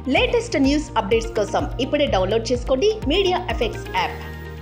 latest news updates కోసం ఇప్పుడే download చేసుకోండి Media Effects app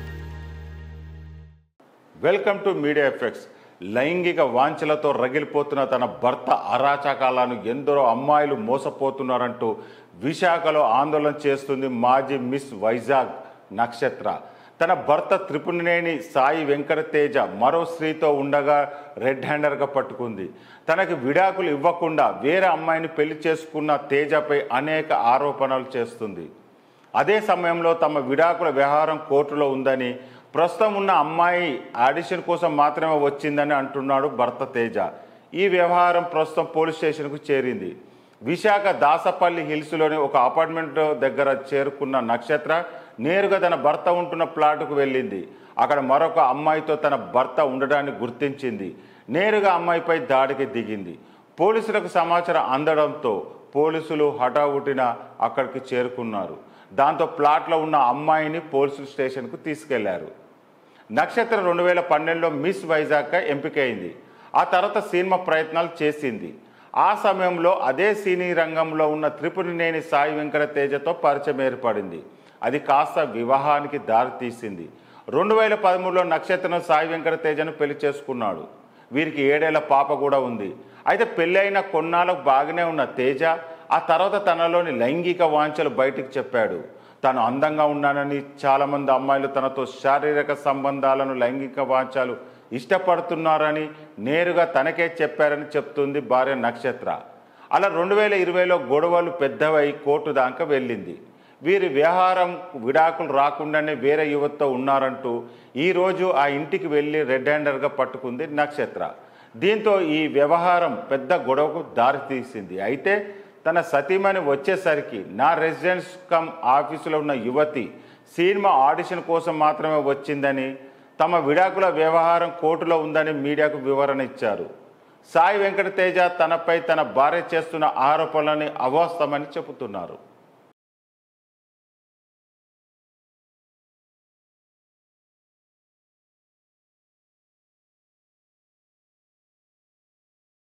welcome to Media Effects లైంగిక వాంఛలతో రగిలిపోతున్న తన భర్త అరాచకాలను ఎందరో అమ్మాయిలు మోసపోతున్నారంటూ విశాఖలో ఆందోళన చేస్తుంది మాజీ మిస్ వైజాగ్ నక్షత్ర తన భర్త త్రిపుణినేని సాయి వెంకటతేజ మరో స్త్రీతో ఉండగా రెడ్ హ్యాండర్గా పట్టుకుంది తనకి విడాకులు ఇవ్వకుండా వేరే అమ్మాయిని పెళ్లి చేసుకున్న తేజపై అనేక ఆరోపణలు చేస్తుంది అదే సమయంలో తమ విడాకుల వ్యవహారం కోర్టులో ఉందని ప్రస్తుతం ఉన్న అమ్మాయి ఆడిషన్ కోసం మాత్రమే వచ్చిందని అంటున్నాడు భర్త తేజ ఈ వ్యవహారం ప్రస్తుతం పోలీస్ స్టేషన్కు చేరింది విశాఖ దాసపల్లి హిల్స్లోని ఒక అపార్ట్మెంట్ దగ్గర చేరుకున్న నక్షత్ర నేరుగా తన భర్త ఉంటున్న ప్లాటుకు వెళ్ళింది అక్కడ మరొక అమ్మాయితో తన భర్త ఉండడాన్ని గుర్తించింది నేరుగా అమ్మాయిపై దాడికి దిగింది పోలీసులకు సమాచారం అందడంతో పోలీసులు హఠావుటిన అక్కడికి చేరుకున్నారు దాంతో ప్లాట్లో ఉన్న అమ్మాయిని పోలీసు స్టేషన్కు తీసుకెళ్లారు నక్షత్ర రెండు వేల పన్నెండులో మిస్ వైజాగ్గా ఎంపికైంది ఆ తర్వాత సినిమా ప్రయత్నాలు చేసింది ఆ సమయంలో అదే సినీ రంగంలో ఉన్న త్రిపురనేని సాయి వెంకట తేజతో పరిచయం ఏర్పడింది అది కాస్త వివాహానికి దారితీసింది రెండు వేల పదమూడులో నక్షత్రం సాయి వెంకట తేజను పెళ్లి చేసుకున్నాడు వీరికి ఏడేళ్ల పాప కూడా ఉంది అయితే పెళ్ళైన కొన్నాళ్ళకు బాగానే ఉన్న తేజ ఆ తర్వాత తనలోని లైంగిక వాంఛలు బయటికి చెప్పాడు తాను అందంగా ఉన్నానని చాలామంది అమ్మాయిలు తనతో శారీరక సంబంధాలను లైంగిక వాంఛలు ఇష్టపడుతున్నారని నేరుగా తనకే చెప్పారని చెప్తుంది భార్య నక్షత్ర అలా రెండు వేల ఇరవైలో గొడవలు పెద్దవై కోర్టు దాకా వెళ్ళింది వీరి వ్యవహారం విడాకులు రాకుండానే వేరే యువతతో ఉన్నారంటూ ఈరోజు ఆ ఇంటికి వెళ్ళి రెడ్ హ్యాండర్గా పట్టుకుంది నక్షత్ర దీంతో ఈ వ్యవహారం పెద్ద గొడవకు దారితీసింది అయితే తన సతీమణి వచ్చేసరికి నా రెసిడెన్స్ కమ్ ఆఫీసులో ఉన్న యువతి సినిమా ఆడిషన్ కోసం మాత్రమే వచ్చిందని తమ విడాకుల వ్యవహారం కోర్టులో ఉందని మీడియాకు వివరణ ఇచ్చారు సాయి వెంకటతేజ తనపై తన భార్య చేస్తున్న ఆరోపణలని అవాస్తవమని చెబుతున్నారు